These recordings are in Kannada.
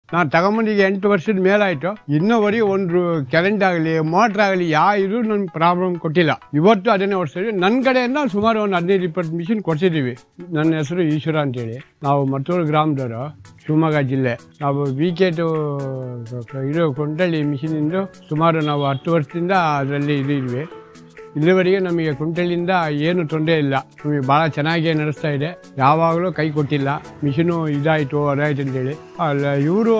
ನಾನು ತಗೊಂಬಂದು ಈಗ ಎಂಟು ವರ್ಷದ ಮೇಲಾಯಿತು ಇನ್ನೋವರೆಗೆ ಒಂದು ಕರೆಂಟ್ ಆಗಲಿ ಮೋಟ್ರ್ ಆಗಲಿ ಯಾವ ಇದು ನನ್ಗೆ ಪ್ರಾಬ್ಲಮ್ ಕೊಟ್ಟಿಲ್ಲ ಇವತ್ತು ಅದನ್ನೇ ಓಡಿಸ್ತೀವಿ ನನ್ನ ಕಡೆಯಿಂದ ಸುಮಾರು ಒಂದು ಹದಿನೈದು ಇಪ್ಪತ್ತು ಮಿಷಿನ್ ಕೊಡ್ಸಿದ್ದೀವಿ ನನ್ನ ಹೆಸರು ಈಶ್ವರ ಅಂತೇಳಿ ನಾವು ಮತ್ತೂರು ಗ್ರಾಮದವರು ಶಿವಮೊಗ್ಗ ಜಿಲ್ಲೆ ನಾವು ವಿಕೆಟು ಇದು ಕೊಂಡಳ್ಳಿ ಮಿಷಿನಿಂದ ಸುಮಾರು ನಾವು ಹತ್ತು ವರ್ಷದಿಂದ ಅದರಲ್ಲಿ ಇದು ಇದ್ವಿ ಇಲ್ಲಿವರೆಗೆ ನಮಗೆ ಕುಂಟಳಿಂದ ಏನು ತೊಂದರೆ ಇಲ್ಲ ನಮಗೆ ಭಾಳ ಚೆನ್ನಾಗಿ ನಡೆಸ್ತಾ ಇದೆ ಯಾವಾಗಲೂ ಕೈ ಕೊಟ್ಟಿಲ್ಲ ಮಿಷಿನು ಇದಾಯಿತು ಅದಾಯಿತು ಅಂತೇಳಿ ಅಲ್ಲ ಇವರು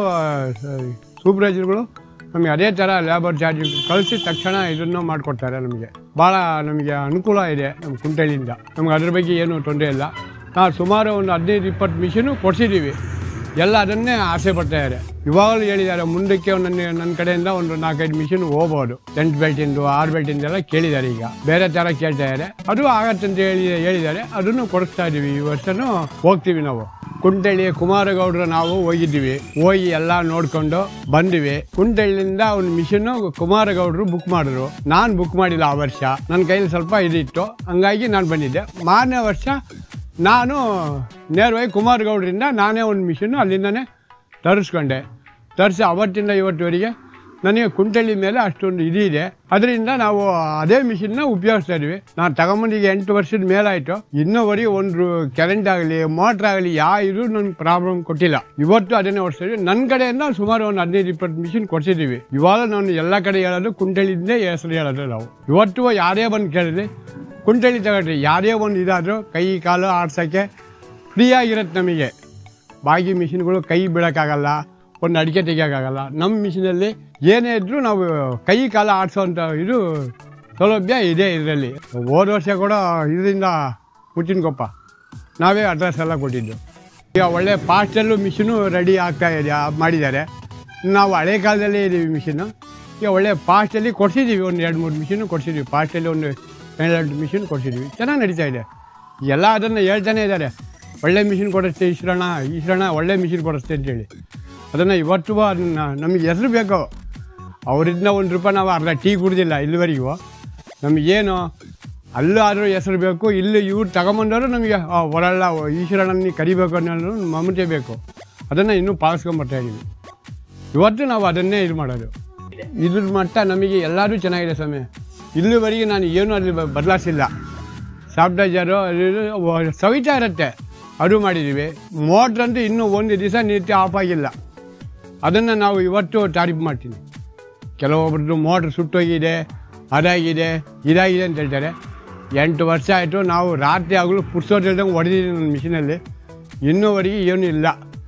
ಸೂಪರ್ವೈಸರ್ಗಳು ನಮಗೆ ಅದೇ ಥರ ಲೇಬರ್ ಚಾರ್ಜ್ ಕಳಿಸಿದ ತಕ್ಷಣ ಇದನ್ನು ಮಾಡಿಕೊಡ್ತಾರೆ ನಮಗೆ ಭಾಳ ನಮಗೆ ಅನುಕೂಲ ಇದೆ ನಮ್ಮ ಕುಂಟಳಿಂದ ನಮ್ಗೆ ಅದ್ರ ಬಗ್ಗೆ ಏನು ತೊಂದರೆ ಇಲ್ಲ ನಾವು ಸುಮಾರು ಒಂದು ಹದಿನೈದು ಇಪ್ಪತ್ತು ಮಿಷಿನು ಕೊಡಿಸಿದ್ದೀವಿ ಎಲ್ಲ ಅದನ್ನೇ ಆಸೆ ಪಡ್ತಾ ಇದ್ದಾರೆ ಇವಾಗಲೂ ಹೇಳಿದ್ದಾರೆ ಮುಂದಕ್ಕೆ ನನ್ನ ನನ್ನ ಕಡೆಯಿಂದ ಒಂದು ನಾಲ್ಕೈದು ಮಿಷಿನ್ ಹೋಗ್ಬೋದು ಎಂಟು ಬೆಲ್ಟಿಂದು ಆರು ಬೆಲ್ಟಿಂದು ಎಲ್ಲ ಕೇಳಿದ್ದಾರೆ ಈಗ ಬೇರೆ ಥರ ಕೇಳ್ತಾ ಇದ್ದಾರೆ ಅದು ಆಗತ್ತೆ ಅಂತ ಹೇಳಿ ಹೇಳಿದ್ದಾರೆ ಅದನ್ನು ಕೊಡಿಸ್ತಾ ಇದ್ದೀವಿ ಈ ವರ್ಷನೂ ಹೋಗ್ತೀವಿ ನಾವು ಕುಂಟಳ್ಳಿ ಕುಮಾರಗೌಡರು ನಾವು ಹೋಗಿದ್ದೀವಿ ಹೋಗಿ ಎಲ್ಲ ನೋಡ್ಕೊಂಡು ಬಂದಿವಿ ಕುಂಟಳ್ಳಿಯಿಂದ ಒಂದು ಮಿಷಿನ್ ಕುಮಾರಗೌಡರು ಬುಕ್ ಮಾಡಿದ್ರು ನಾನು ಬುಕ್ ಮಾಡಿಲ್ಲ ಆ ವರ್ಷ ನನ್ನ ಕೈಯಲ್ಲಿ ಸ್ವಲ್ಪ ಇದಿತ್ತು ಹಂಗಾಗಿ ನಾನು ಬಂದಿದ್ದೆ ಮಾರನೇ ವರ್ಷ ನಾನು ನೇರವಾಗಿ ಕುಮಾರಗೌಡರಿಂದ ನಾನೇ ಒಂದು ಮಿಷಿನ್ನು ಅಲ್ಲಿಂದನೇ ತರಿಸ್ಕೊಂಡೆ ತರಿಸಿ ಅವತ್ತಿಂದ ಇವತ್ತುವರೆಗೆ ನನಗೆ ಕುಂಟಳ್ಳಿ ಮೇಲೆ ಅಷ್ಟೊಂದು ಇದಿದೆ ಅದರಿಂದ ನಾವು ಅದೇ ಮಿಷಿನ್ನ ಉಪಯೋಗಿಸ್ತಾ ಇದೀವಿ ನಾನು ತಗೊಂಬಂದು ಈಗ ಎಂಟು ವರ್ಷದ ಮೇಲಾಯಿತು ಇನ್ನೂವರೆಗೆ ಒಂದು ಕರೆಂಟ್ ಆಗಲಿ ಮೋಟ್ರ್ ಆಗಲಿ ಯಾವ ಇದು ನನ್ಗೆ ಪ್ರಾಬ್ಲಮ್ ಕೊಟ್ಟಿಲ್ಲ ಇವತ್ತು ಅದನ್ನೇ ಓಡಿಸ್ತಾ ಇದೀವಿ ನನ್ನ ಕಡೆಯಿಂದ ಸುಮಾರು ಒಂದು ಹದಿನೈದು ಇಪ್ಪತ್ತು ಮಿಷಿನ್ ಕೊಡ್ಸಿದ್ದೀವಿ ಇವಾಗ ನಾನು ಎಲ್ಲ ಕಡೆ ಹೇಳೋದು ಕುಂಟಳಿಂದೇ ಹೆಸರು ಹೇಳೋದು ನಾವು ಇವತ್ತು ಯಾರೇ ಬಂದು ಕೇಳಿದ್ರಿ ಕುಂಟಳಿ ತಗೊಳ್ರಿ ಯಾರೇ ಒಂದು ಇದಾದರೂ ಕೈ ಕಾಲು ಆಡ್ಸೋಕ್ಕೆ ಫ್ರೀಯಾಗಿರುತ್ತೆ ನಮಗೆ ಬಾಗಿ ಮಿಷಿನ್ಗಳು ಕೈ ಬಿಡೋಕ್ಕಾಗಲ್ಲ ಒಂದು ಅಡಿಕೆ ತೆಗಿಯೋಕ್ಕಾಗಲ್ಲ ನಮ್ಮ ಮಿಷಿನಲ್ಲಿ ಏನೇ ಇದ್ದರೂ ನಾವು ಕೈ ಕಾಲು ಆಡಿಸೋವಂಥ ಇದು ಸೌಲಭ್ಯ ಇದೆ ಇದರಲ್ಲಿ ಹೋದ ವರ್ಷ ಕೂಡ ಇದರಿಂದ ಮುಚ್ಚಿನಕೊಪ್ಪ ನಾವೇ ಅಡ್ರೆಸ್ ಎಲ್ಲ ಕೊಟ್ಟಿದ್ದು ಈಗ ಒಳ್ಳೆ ಫಾಸ್ಟಲ್ಲೂ ಮಿಷಿನು ರೆಡಿ ಆಗ್ತಾ ಇದೆ ಮಾಡಿದ್ದಾರೆ ನಾವು ಹಳೆ ಕಾಲದಲ್ಲೇ ಇದ್ದೀವಿ ಮಿಷಿನು ಈಗ ಒಳ್ಳೆ ಫಾಸ್ಟಲ್ಲಿ ಕೊಡ್ಸಿದ್ದೀವಿ ಒಂದು ಎರಡು ಮೂರು ಮಿಷಿನು ಕೊಡ್ಸಿದ್ದೀವಿ ಫಾಸ್ಟಲ್ಲಿ ಒಂದು ಎರಡು ಮಿಷಿನ್ ಕೊಡ್ಸಿದ್ದೀವಿ ಚೆನ್ನಾಗಿ ನಡೀತಾ ಇದೆ ಎಲ್ಲ ಅದನ್ನು ಹೇಳ್ತಾನೆ ಇದ್ದಾರೆ ಒಳ್ಳೆ ಮಿಷಿನ್ ಕೊಡಿಸ್ತೆ ಈಶ್ವರಣ ಈಶ್ವರಣ ಒಳ್ಳೆ ಮಿಷಿನ್ ಕೊಡಿಸ್ತೆ ಅಂತೇಳಿ ಅದನ್ನು ಇವತ್ತು ಅದನ್ನು ನಮಗೆ ಹೆಸರು ಬೇಕು ಅವರಿಂದ ಒಂದು ರೂಪಾಯಿ ನಾವು ಅರ್ಧ ಟೀ ಕುಡ್ದಿಲ್ಲ ಇಲ್ಲಿವರೆಗೂ ನಮಗೇನು ಅಲ್ಲೂ ಆದರೂ ಹೆಸರು ಬೇಕು ಇಲ್ಲಿ ಇವ್ರು ತಗೊಂಬಂದವರು ನಮಗೆ ಆ, ಹೊರಲ್ಲ ಈಶ್ವರಣ್ಣನ ಕರಿಬೇಕು ಅನ್ನೋ ಒಂದು ಮಮತೆ ಬೇಕು ಅದನ್ನು ಇನ್ನೂ ಪಾಲಿಸ್ಕೊಂಬರ್ತಾ ಇದ್ದೀವಿ ಇವತ್ತು ನಾವು ಅದನ್ನೇ ಇದು ಮಾಡೋದು ಇದ್ರ ಮಟ್ಟ ನಮಗೆ ಎಲ್ಲರೂ ಚೆನ್ನಾಗಿದೆ ಸ್ವಾಮಿ ಇಲ್ಲಿವರೆಗೆ ನಾನು ಏನೂ ಅಲ್ಲಿ ಬ- ಬದಲಾಯಿಸಿಲ್ಲ ಸಾಫ್ಟ್ವೇಜರು ಸವಿತಾ ಇರುತ್ತೆ ಅದು ಮಾಡಿದ್ದೀವಿ ಮೋಟ್ರ್ ಅಂತೂ ಇನ್ನೂ ಒಂದು ದಿವಸ ನಿತ್ಯ ಆಫ್ ಆಗಿಲ್ಲ ಅದನ್ನು ನಾವು ಇವತ್ತು ತಾರೀಫ್ ಮಾಡ್ತೀನಿ ಕೆಲವೊಬ್ರದ್ದು ಮೋಟ್ರ್ ಸುಟ್ಟೋಗಿದೆ ಅದಾಗಿದೆ ಇದಾಗಿದೆ ಅಂತ ಹೇಳ್ತಾರೆ ಎಂಟು ವರ್ಷ ಆಯಿತು ನಾವು ರಾತ್ರಿ ಆಗಲೂ ಪುರ್ಸೋದಿಲ್ದಂಗೆ ಹೊಡೆದಿದ್ದೀನಿ ನನ್ನ ಮಿಷಿನಲ್ಲಿ ಇನ್ನೂವರೆಗೆ ಏನೂ ಇಲ್ಲ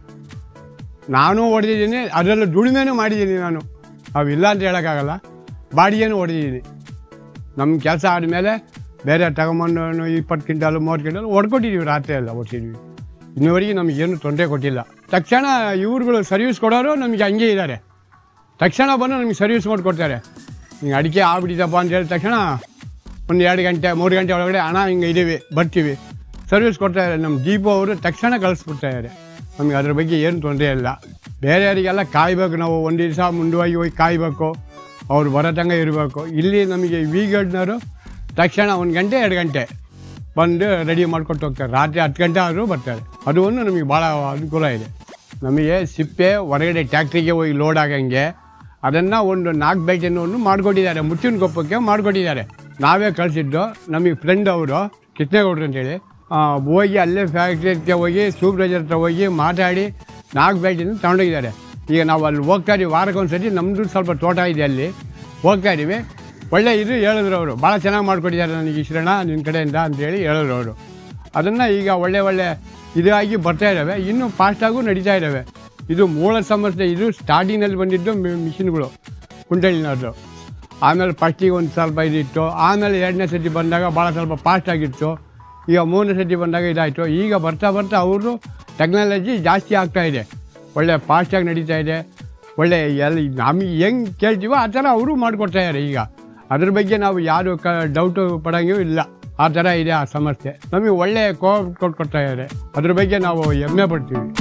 ನಾನು ಹೊಡೆದಿದ್ದೀನಿ ಅದರಲ್ಲೂ ದುಡಿಮೆನೂ ಮಾಡಿದ್ದೀನಿ ನಾನು ಅವಿಲ್ಲ ಅಂತ ಹೇಳೋಕ್ಕಾಗಲ್ಲ ಬಾಡಿಗೆನೂ ಹೊಡೆದಿದ್ದೀನಿ ನಮ್ಮ ಕೆಲಸ ಆದಮೇಲೆ ಬೇರೆ ತಗೊಂಬಂದು ಇಪ್ಪತ್ತು ಕ್ವಿಂಟಾಲು ಮೂವತ್ತು ಕ್ವಿಂಟಾಲು ಹೊಡ್ಕೊಟ್ಟಿದ್ದೀವಿ ರಾತ್ರಿ ಎಲ್ಲ ಹೊಡ್ಸಿದ್ವಿ ಇನ್ನೂವರೆಗೆ ನಮಗೇನು ತೊಂದರೆ ಕೊಟ್ಟಿಲ್ಲ ತಕ್ಷಣ ಇವ್ರುಗಳು ಸರ್ವಿಸ್ ಕೊಡೋರು ನಮಗೆ ಹಂಗೆ ಇದ್ದಾರೆ ತಕ್ಷಣ ಬಂದು ನಮಗೆ ಸರ್ವಿಸ್ ಮಾಡಿಕೊಡ್ತಾರೆ ಹಿಂಗೆ ಅಡಿಕೆ ಆಗ್ಬಿಟ್ಟಿದ್ದಪ್ಪ ಅಂತ ಹೇಳಿದ ತಕ್ಷಣ ಒಂದು ಎರಡು ಗಂಟೆ ಮೂರು ಗಂಟೆ ಒಳಗಡೆ ಹಣ ಹಿಂಗೆ ಇದ್ದೀವಿ ಬರ್ತೀವಿ ಸರ್ವಿಸ್ ಕೊಡ್ತಾ ಇದ್ದಾರೆ ನಮ್ಮ ದೀಪು ಅವರು ತಕ್ಷಣ ಕಳಿಸ್ಬಿಡ್ತಾ ಇದ್ದಾರೆ ನಮಗೆ ಅದ್ರ ಬಗ್ಗೆ ಏನು ತೊಂದರೆ ಇಲ್ಲ ಬೇರೆಯವರಿಗೆಲ್ಲ ಕಾಯಬೇಕು ನಾವು ಒಂದು ದಿವಸ ಮುಂದುವಾಗಿ ಹೋಗಿ ಕಾಯಬೇಕು ಅವ್ರು ಬರೋ ತನಕ ಇರಬೇಕು ಇಲ್ಲಿ ನಮಗೆ ವಿಗಡ್ನವರು ತಕ್ಷಣ ಒಂದು ಗಂಟೆ ಎರಡು ಗಂಟೆ ಬಂದು ರೆಡಿ ಮಾಡ್ಕೊಟ್ಟು ಹೋಗ್ತಾರೆ ರಾತ್ರಿ ಹತ್ತು ಗಂಟೆ ಆದರೂ ಬರ್ತಾರೆ ಅದು ಒಂದು ನಮಗೆ ಭಾಳ ಅನುಕೂಲ ಇದೆ ನಮಗೆ ಸಿಪ್ಪೆ ಹೊರಗಡೆ ಟ್ಯಾಕ್ಟ್ರಿಗೆ ಹೋಗಿ ಲೋಡ್ ಆಗಂಗೆ ಅದನ್ನು ಒಂದು ನಾಲ್ಕು ಬೆಲ್ಟನ್ನು ಒಂದು ಮಾಡಿಕೊಟ್ಟಿದ್ದಾರೆ ಮುಚ್ಚಿನ ಕೊಪ್ಪಕ್ಕೆ ಮಾಡಿಕೊಟ್ಟಿದ್ದಾರೆ ನಾವೇ ಕಳಿಸಿದ್ದು ನಮಗೆ ಫ್ರೆಂಡ್ ಅವರು ಕೃಷ್ಣೇಗೌಡರು ಅಂತೇಳಿ ಆ, ಹೋಗಿ ಅಲ್ಲೇ ಫ್ಯಾಕ್ಟ್ರಿ ಹತ್ರ ಹೋಗಿ ಸೂಪರ್ವೈಸರ್ ಹತ್ರ ಹೋಗಿ ಮಾತಾಡಿ ನಾಲ್ಕು ಬೆಲ್ಟಿನ ತಗೊಂಡೋಗಿದ್ದಾರೆ ಈಗ ನಾವು ಅಲ್ಲಿ ಹೋಗ್ತಾ ಇದೀವಿ ವಾರಕ್ಕೆ ಒಂದು ಸತಿ ನಮ್ಮದು ಸ್ವಲ್ಪ ತೋಟ ಇದೆ ಅಲ್ಲಿ ಹೋಗ್ತಾ ಇದ್ದೀವಿ ಒಳ್ಳೆ ಇದು ಹೇಳಿದ್ರು ಅವರು ಭಾಳ ಚೆನ್ನಾಗಿ ಮಾಡ್ಕೊಟ್ಟಿದ್ದಾರೆ ನನಗೆ ಈಶ್ವರಣ್ಣ ನಿನ್ನ ಕಡೆಯಿಂದ ಅಂತೇಳಿ ಹೇಳಿದ್ರು ಅವರು ಅದನ್ನು ಈಗ ಒಳ್ಳೆ ಒಳ್ಳೆ ಇದಾಗಿ ಬರ್ತಾ ಇದ್ದಾವೆ ಇನ್ನೂ ಫಾಸ್ಟಾಗೂ ನಡೀತಾ ಇದ್ದಾವೆ ಇದು ಮೂಲ ಸಮಸ್ಯೆ ಇದು ಸ್ಟಾರ್ಟಿಂಗ್ನಲ್ಲಿ ಬಂದಿದ್ದು ಮಿಷಿನ್ಗಳು ಕುಂಟಳಿನವ್ರದ್ದು ಆಮೇಲೆ ಫಸ್ಟಿಗೆ ಒಂದು ಸ್ವಲ್ಪ ಇದಿತ್ತು ಆಮೇಲೆ ಎರಡನೇ ಸತಿ ಬಂದಾಗ ಭಾಳ ಸ್ವಲ್ಪ ಫಾಸ್ಟ್ ಆಗಿತ್ತು ಈಗ ಮೂರನೇ ಸತಿ ಬಂದಾಗ ಇದಾಯಿತು ಈಗ ಬರ್ತಾ ಬರ್ತಾ ಅವರು ಟೆಕ್ನಾಲಜಿ ಜಾಸ್ತಿ ಆಗ್ತಾ ಇದೆ ಒಳ್ಳೆ ಫಾಸ್ಟಾಗಿ ನಡೀತಾ ಇದೆ ಒಳ್ಳೆ ಎಲ್ಲ ನಮಗೆ ಹೆಂಗೆ ಕೇಳ್ತೀವೋ ಆ ಥರ ಅವರು ಮಾಡಿಕೊಡ್ತಾ ಇದ್ದಾರೆ ಈಗ ಅದ್ರ ಬಗ್ಗೆ ನಾವು ಯಾರು ಕ ಡೌಟು ಪಡೋಂಗೂ ಇಲ್ಲ ಆ ಥರ ಇದೆ ಆ ಸಮಸ್ಯೆ ನಮಗೆ ಒಳ್ಳೆ ಕೋಆಪ್ ಕೊಟ್ಕೊಡ್ತಾ ಇದ್ದಾರೆ ಅದ್ರ ಬಗ್ಗೆ ನಾವು ಹೆಮ್ಮೆ ಪಡ್ತೀವಿ